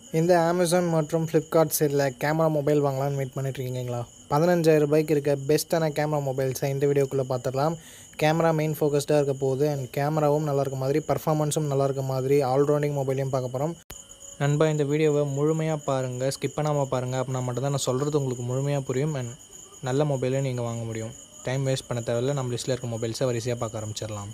இந்த அமேசான் மற்றும் ஃப்ளிப்கார்ட் சேலில் கேமரா மொபைல் வாங்கலாம்னு வெயிட் பண்ணிட்டுருக்கீங்களா பதினஞ்சாயிரம் ரூபாய்க்கு இருக்க பெஸ்ட்டான கேமரா மொபைல்ஸை இந்த வீடியோக்குள்ளே பார்த்துடலாம் கேமரா மெயின் ஃபோக்கஸ்டாக இருக்க போகுது அண்ட் கேமராவும் நல்லா இருக்க மாதிரி பர்ஃபார்மன்ஸும் நல்லா இருக்க மாதிரி ஆல்ரவுண்டிங் மொபைலையும் பார்க்க போகிறோம் நண்பா இந்த வீடியோவை முழுமையாக பாருங்கள் ஸ்கிப் பண்ணாமல் பாருங்கள் அப்படின்னா மட்டும்தான் நான் சொல்கிறது உங்களுக்கு முழுமையாக புரியும் அண்ட் நல்ல மொபைலை நீங்கள் வாங்க முடியும் டைம் வேஸ்ட் பண்ண தேவையில்ல நம்ம லிஸ்ட்டில் இருக்க மொபைல்ஸை வரிசையாக பார்க்க ஆரம்பிச்சிடலாம்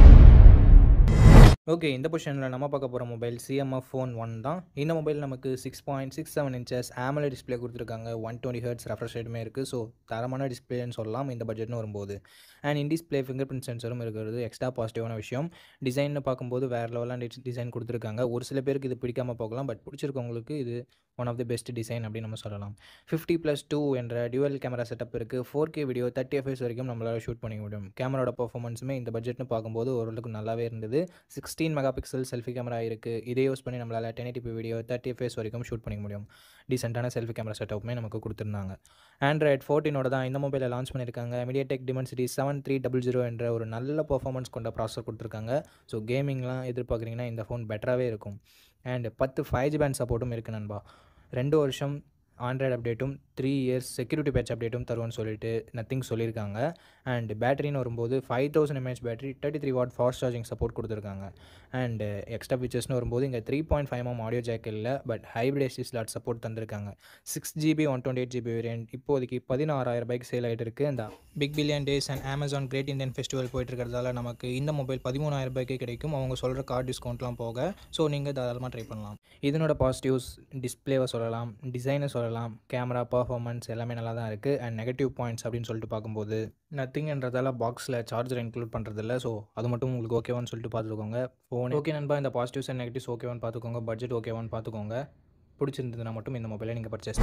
ஓகே இந்த பொசிஷனில் நம்ம பார்க்க போகிற மொபைல் சிஎம்எஃப் ஃபோன் ஒன் தான் இந்த மொபைல் நமக்கு six point six seven inches AMOLED display கொடுத்துருக்காங்க ஒன் டுவெண்ட்டி ஹர்ட்ஸ் ரெஃப்ரெஷ் ரேட்டுமே இருக்குது ஸோ தரமான டிஸ்பிளேன்னு சொல்லலாம் இந்த பட்ஜெட்னு வரும்போது and in display fingerprint சென்சரும் இருக்கிறது எக்ஸ்ட்ரா பாசிட்டிவான விஷயம் டிசைன்னு பார்க்கும்போது வேறு லெவலான டிசைன் கொடுத்துருக்காங்க ஒரு சில பேருக்கு இது பிடிக்காம போகலாம் பட் பிடிச்சிருக்கவங்களுக்கு இது one of the best design அப்படின்னு நம்ம சொல்லலாம் ஃபிஃப்டி ப்ளஸ் டூ என்ற டியூவல் கேமரா செட்டப் இருக்குது four K video thirty FS வரைக்கும் நம்மளால் ஷூட் பண்ணிக்க முடியும் கேமராவோட பர்ஃபார்மன்ஸுமே இந்த பட்ஜெட்னு பார்க்கும்போது ஓரளவுக்கு நல்லாவே இருந்தது sixteen mega pixel selfie camera இருக்குது இதை யூஸ் பண்ணி நம்மளால் ten eighty video thirty FS வரைக்கும் ஷூட் பண்ணிக்க முடியும் டீசெண்டான செல்ஃபி கேமரா செட்டப்புமே நமக்கு கொடுத்துருந்தாங்க ஆண்ட்ராய்ட் ஃபோர்டீனோட தான் இந்த மொபைலை லான்ச் பண்ணியிருக்காங்க MediaTek Dimensity seven three double zero என்ற ஒரு நல்ல பர்ஃபார்மன்ஸ் கொண்ட ப்ராசஸர் கொடுத்துருக்காங்க ஸோ கேமிங்லாம் எதிர்பார்க்குறீங்கன்னா இந்த ஃபோன் பெட்டராகவே இருக்கும் அண்ட் பத்து ஃபைவ் ஜி பேண்ட் சப்போர்ட்டும் இருக்குது நண்பா ரெண்டு வருஷம் ஆண்ட்ராய்டு அப்டேட்டும் த்ரீ இயர்ஸ் செக்யூரிட்டி பேட்ச் அப்டேட்டும் தருவோம்னு சொல்லிட்டு நத்திங் சொல்லியிருக்காங்க அண்ட் பேட்டரின்னு வரும்போது five thousand mAh battery thirty three watt fast charging support கொடுத்துருக்காங்க அண்ட் எக்ஸ்ட்ரா ஃபீச்சர்ஸ்னு வரும்போது இங்கே three point five M audio jack இல்லை but hybrid SD slot support தந்திருக்காங்க six GB one twenty eight GB variant இப்போதைக்கு பதினாறாயிரம் ரூபாய்க்கு சேல் ஆகிட்டு இருக்குது அந்த big billion days and Amazon great Indian festival போயிட்டு இருக்கிறதால நமக்கு இந்த மொபைல் பதிமூணாயிரம் ரூபாய்க்கு கிடைக்கும் அவங்க சொல்கிற கார்டு டிஸ்கவுண்ட்லாம் போக ஸோ நீங்கள் தாராளமாக ட்ரை பண்ணலாம் இதனோட பாசிட்டிவ்ஸ் டிஸ்பிளேவை சொல்லலாம் டிசைனை சொல்லலாம் கேமரா பர்ஃபார்மன்ஸ் எல்லாமே நல்லா தான் இருக்குது அண்ட் நெகட்டிவ் பாயிண்ட்ஸ் அப்படின்னு சொல்லிட்டு பார்க்கும்போது நத்திங்ன்றதால பாக்ஸில் சார்ஜர் இன்க்ளூட் பண்ணுறதில்ல ஸோ அது மட்டும் உங்களுக்கு ஓகேவான்னு சொல்லிட்டு பார்த்துக்கோங்க ஃபோன் ஓகே நண்பா இந்த பாசிட்டிவ்ஸ் அண்ட் நெகட்டிவ்ஸ் ஓகேவான்னு பார்த்துக்கோங்க பட்ஜெட் ஓகேவான்னு பார்த்துக்கோங்க பிடிச்சிருந்ததுன்னா மட்டும் இந்த மொபைலை நீங்கள் பர்ச்சேஸ்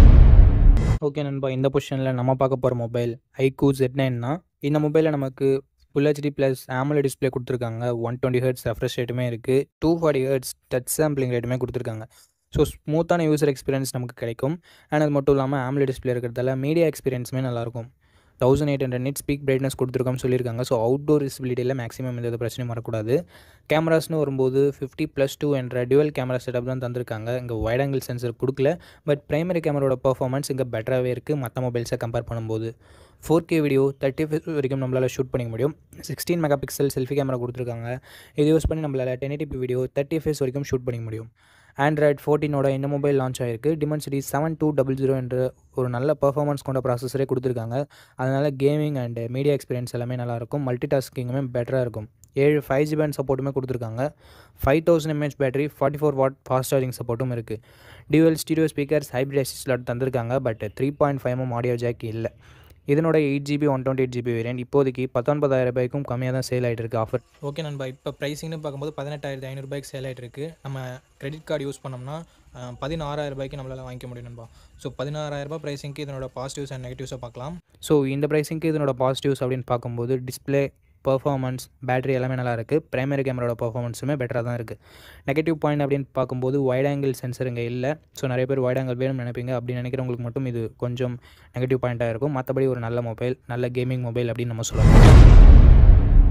ஓகே நண்பா இந்த பொசிஷனில் நம்ம பார்க்க போகிற மொபைல் ஐக்கூ ஜெட் நைன்னா இந்த மொபைலில் நமக்கு full HD plus AMOLED display கொடுத்துருக்காங்க ஒன் டுவெண்ட்டி ஹர்ட்ஸ் ரெஃப்ரெஷ் ரேட்டுமே இருக்குது two forty hertz touch sampling ரேட்டுமே கொடுத்துருக்காங்க ஸோ ஸ்மூத்தான யூசர் எக்ஸ்பீரியன்ஸ் நமக்கு கிடைக்கும் அண்ட் அது மட்டும் இல்லாமல் ஆம்லே டிஸ்பிளே இருக்கிறதால மீடியா எக்ஸ்பீரியன்ஸுமே நல்லாயிருக்கும் thousand eight hundred nit speak brightness கொடுத்துருக்கோம்னு சொல்லியிருக்காங்க ஸோ அவுட்டோர் விசிபிலிட்டியில் மேக்ஸிமம் எந்த பிரச்சனையும் வரக்கூடாது கேமராஸ்னு வரும்போது ஃபிஃப்டி ப்ளஸ் டூ என்ற டுவல் கேமரா செட்டப் தான் தந்திருக்காங்க இங்கே வைட் ஆங்கிள் சென்சர் கொடுக்கல பட் பிரைமரி கேமராவோட பர்ஃபார்மன்ஸ் இங்கே பெட்டராகவே இருக்குது மற்ற மொபைல்ஸை கம்பேர் பண்ணும்போது ஃபோர் கே வீடியோ தேர்ட்டி வரைக்கும் நம்மளால் ஷூட் பண்ணிக்க முடியும் sixteen mega pixel selfie camera கொடுத்துருக்காங்க இதை யூஸ் பண்ணி நம்மளால் ten eighty video thirty FS வரைக்கும் ஷூட் பண்ணிக்க முடியும் ஆண்ட்ராய்ட் ஃபோர்டீனோட இந்த மொபைல் லான்ச் ஆகிருக்கு Dimensity seven two double zero என்ற ஒரு நல்ல பர்ஃபார்மன்ஸ் கொண்ட ப்ராசஸரே கொடுத்துருக்காங்க அதனால் கேமிங் அண்ட் மீடியா எக்ஸ்பீரியன்ஸ் எல்லாமே நல்லாயிருக்கும் மல்டி டாஸ்கிங்குமே பெட்டராக இருக்கும் ஏழு ஃபைவ் ஜி பேண்ட் சப்போர்ட்டுமே கொடுத்துருக்காங்க five thousand mAh battery forty four watt fast charging சப்போர்ட்டும் இருக்குது dual stereo speakers hybrid slot தந்திருக்காங்க but three point five M audio jack இல்லை இதனோட eight GB one twenty eight GB variant இப்போதைக்கு பத்தொன்பதாயிரம் ரூபாய்க்கும் கம்மியாக தான் சேல் ஆகிட்டு இருக்கு ஆஃபர் ஓகே நண்பா இப்போ ப்ரைஸிங்னு பார்க்கும்போது பதினெட்டாயிரத்தி ஐநூறுபாய்க்கு சேல் ஆகிட்டு இருக்கு நம்ம கிரெடிட் கார்டு யூஸ் பண்ணோம்னா பதினாறாயிரம் ரூபாய்க்கு நம்மளால் வாங்கிக்க முடியும் நண்பா ஸோ பதினாறாயிரரூபா ப்ரைஸிங்க்கு இதனோட பாசிட்டிவ்ஸ் அண்ட் நெகட்டிவ்ஸை பார்க்கலாம் ஸோ இந்த ப்ரைஸிங்க்கு இதனோட பாசிட்டிவ்ஸ் அப்படின்னு பார்க்கும்போது டிஸ்பிளே பர்ஃபார்மன்ஸ் பேட்டரி எல்லாமே நல்லா இருக்குது பிரைமரி கேமராவோட பர்ஃபார்மன்ஸுமே பெட்டராக தான் இருக்குது நெகட்டிவ் பாயிண்ட் அப்படின்னு பார்க்கும்போது வைட் ஆங்கிள் சென்சர் இங்கே இல்லை ஸோ நிறைய பேர் வைட் ஆங்கிள் வேணும்னு நினைப்பீங்க அப்படி நினைக்கிறவங்களுக்கு மட்டும் இது கொஞ்சம் நெகட்டிவ் பாயிண்ட்டாக இருக்கும் மற்றபடி ஒரு நல்ல மொபைல் நல்ல கேமிங் மொபைல் அப்படின்னு நம்ம சொல்லலாம்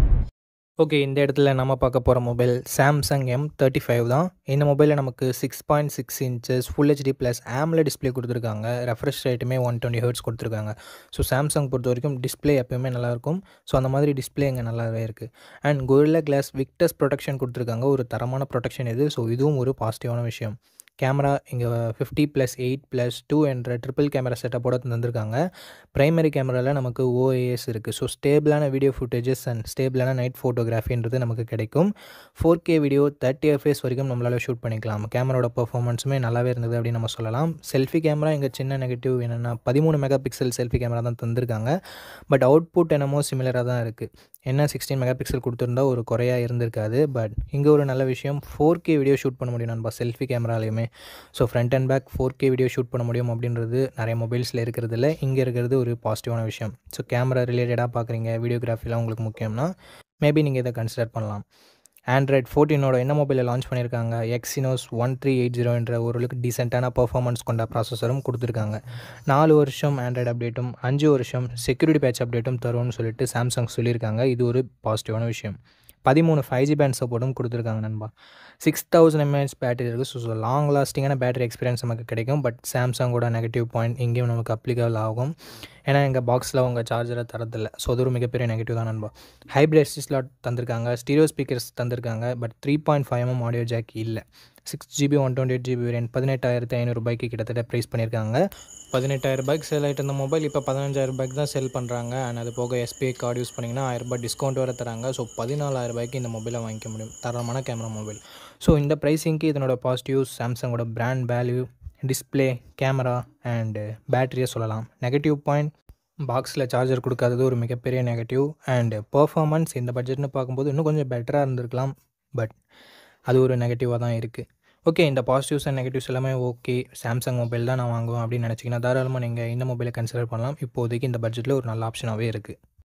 ஓகே இந்த இடத்துல நம்ம பார்க்க போகிற mobile Samsung M thirty five தான் இந்த மொபைலில் நமக்கு six point six inches full HD plus AMOLED display கொடுத்துருக்காங்க ரெஃப்ரெஷ் ரேட்டுமே ஒன் டுவெண்ட்டி ஹர்ட்ஸ் கொடுத்துருக்காங்க ஸோ சாம்சங் பொறுத்த வரைக்கும் டிஸ்பிளே எப்போயுமே நல்லாயிருக்கும் ஸோ அந்த மாதிரி டிஸ்பிளே இங்கே நல்லாவே இருக்குது and Gorilla glass Victus protection கொடுத்துருக்காங்க ஒரு தரமான ப்ரொடெக்ஷன் இது ஸோ இதுவும் ஒரு பாசிட்டிவான விஷயம் கேமரா இங்கே fifty plus eight plus two என்ற ட்ரிபிள் கேமரா செட்டப்போட தந்திருக்காங்க ப்ரைமரி கேமராவில் நமக்கு ஓஏஎஸ் இருக்குது ஸோ ஸ்டேபிளான வீடியோ ஃபுட்டேஜஸ் அண்ட் ஸ்டேபிளான நைட் ஃபோட்டோகிராஃபின்றது நமக்கு கிடைக்கும் four K video thirty FS வரைக்கும் நம்மளால் ஷூட் பண்ணிக்கலாம் கேமராவோட பர்ஃபார்மன்ஸுமே நல்லாவே இருந்தது அப்படின்னு நம்ம சொல்லலாம் செல்ஃபி கேமரா இங்கே சின்ன நெகட்டிவ் என்னென்னா பதிமூணு மெகா பிக்சல் செல்ஃபி கேமரா தான் தந்திருக்காங்க பட் அவுட்புட் என்னமோ சிமிலராக தான் இருக்குது என்ன சிக்ஸ்டீன் மெகா பிக்சல் கொடுத்துருந்தா ஒரு குறையாக இருந்திருக்காது பட் இங்கே ஒரு நல்ல விஷயம் ஃபோர் கே வீடியோ ஷூட் பண்ண முடியும் நண்பா செல்ஃபி கேமராலையுமே so front and back four K video shoot பண்ண முடியும் அப்படின்றது நிறைய மொபைல்ஸில் இருக்கிறது இல்லை இங்கே இருக்கிறது ஒரு பாசிட்டிவான விஷயம் ஸோ கேமரா ரிலேட்டடாக பார்க்குறீங்க வீடியோகிராஃபிலாம் உங்களுக்கு முக்கியம்னா மேபி நீங்கள் இதை கன்சிடர் பண்ணலாம் ஆண்ட்ராய்ட் ஃபோர்டீனோட என்ன மொபைலில் லான்ச் பண்ணியிருக்காங்க Exynos one three eight zero என்ற ஓரளவுக்கு டீசெண்டான பர்ஃபார்மன்ஸ் கொண்ட ப்ராசஸரும் கொடுத்துருக்காங்க நாலு வருஷம் ஆண்ட்ராய்டு அப்டேட்டும் அஞ்சு வருஷம் செக்யூரிட்டி பேட்ச் அப்டேட்டும் தரும்னு சொல்லிட்டு சாம்சங் சொல்லியிருக்காங்க இது ஒரு பாசிட்டிவான விஷயம் பதிமூணு ஃபைவ் ஜி பேண்ட் சப்போர்ட்டும் கொடுத்துருக்காங்க நண்பா சிக்ஸ் தௌசண்ட் எம்ஏஹெச் பேட்டரி இருக்குது ஸோ ஸோ லாங் லாஸ்டிங்கான பேட்டரி எக்ஸ்பீரியன்ஸ் நமக்கு கிடைக்கும் பட் சாம்சங்கோட நெகட்டிவ் பாயிண்ட் இங்கேயும் நமக்கு அப்ளிகபிள் ஆகும் ஏன்னா எங்கள் பாக்ஸில் உங்கள் சார்ஜரை தரதில்ல ஸோ அது ஒரு மிகப்பெரிய நெகட்டிவ் தான் நண்பா ஹைப்ரிட் ஸ்லாட் தந்திருக்காங்க ஸ்டீரியோ ஸ்பீக்கர்ஸ் தந்திருக்காங்க but three point five mm audio jack இல்லை six GB one twenty eight GB variant பதினெட்டாயிரத்து ஐநூறுபாய்க்கு கிட்டத்தட்ட ப்ரைஸ் பண்ணியிருக்காங்க பதினெட்டாயிரம் ரூபாய்க்கு சேல் ஆகிட்டு இருந்த மொபைல் இப்போ பதினஞ்சாயிரம் ரூபாய்க்கு தான் செல் பண்ணுறாங்க அண்ட் அது போக எஸ்பிஐ கார்டு யூஸ் பண்ணிங்கன்னா ஆயிரரூபா டிஸ்கவுண்ட் வேறு தராங்க ஸோ பதினாலாயிரம் ரூபாய்க்கு இந்த மொபைலை வாங்கிக்க முடியும் தரமான கேமரா மொபைல் ஸோ இந்த ப்ரைஸிங்க்கு இதனோட பாசிட்டிவ்ஸ் சாம்சங்கோட brand value display camera and பேட்டரியை சொல்லலாம் நெகட்டிவ் பாயிண்ட் பாக்ஸில் சார்ஜர் கொடுக்காதது ஒரு மிகப்பெரிய நெகட்டிவ் அண்டு பர்ஃபார்மன்ஸ் இந்த பட்ஜெட்னு பார்க்கும்போது இன்னும் கொஞ்சம் பெட்டராக இருந்திருக்கலாம் பட் அது ஒரு நெகட்டிவாக தான் இருக்குது ஓகே இந்த பாசிட்டிவ்ஸ் அண்ட் நெகட்டிவ்ஸ் எல்லாமே ஓகே சாம்சங் மொபைல் தான் நான் வாங்குவேன் அப்படின்னு நினச்சிங்கன்னா தாராளமாக நீங்கள் இந்த மொபைலை கன்சிடர் பண்ணலாம் இப்போதைக்கு இந்த பட்ஜெட்டில் ஒரு நல்ல ஆப்ஷனாகவே இருக்குது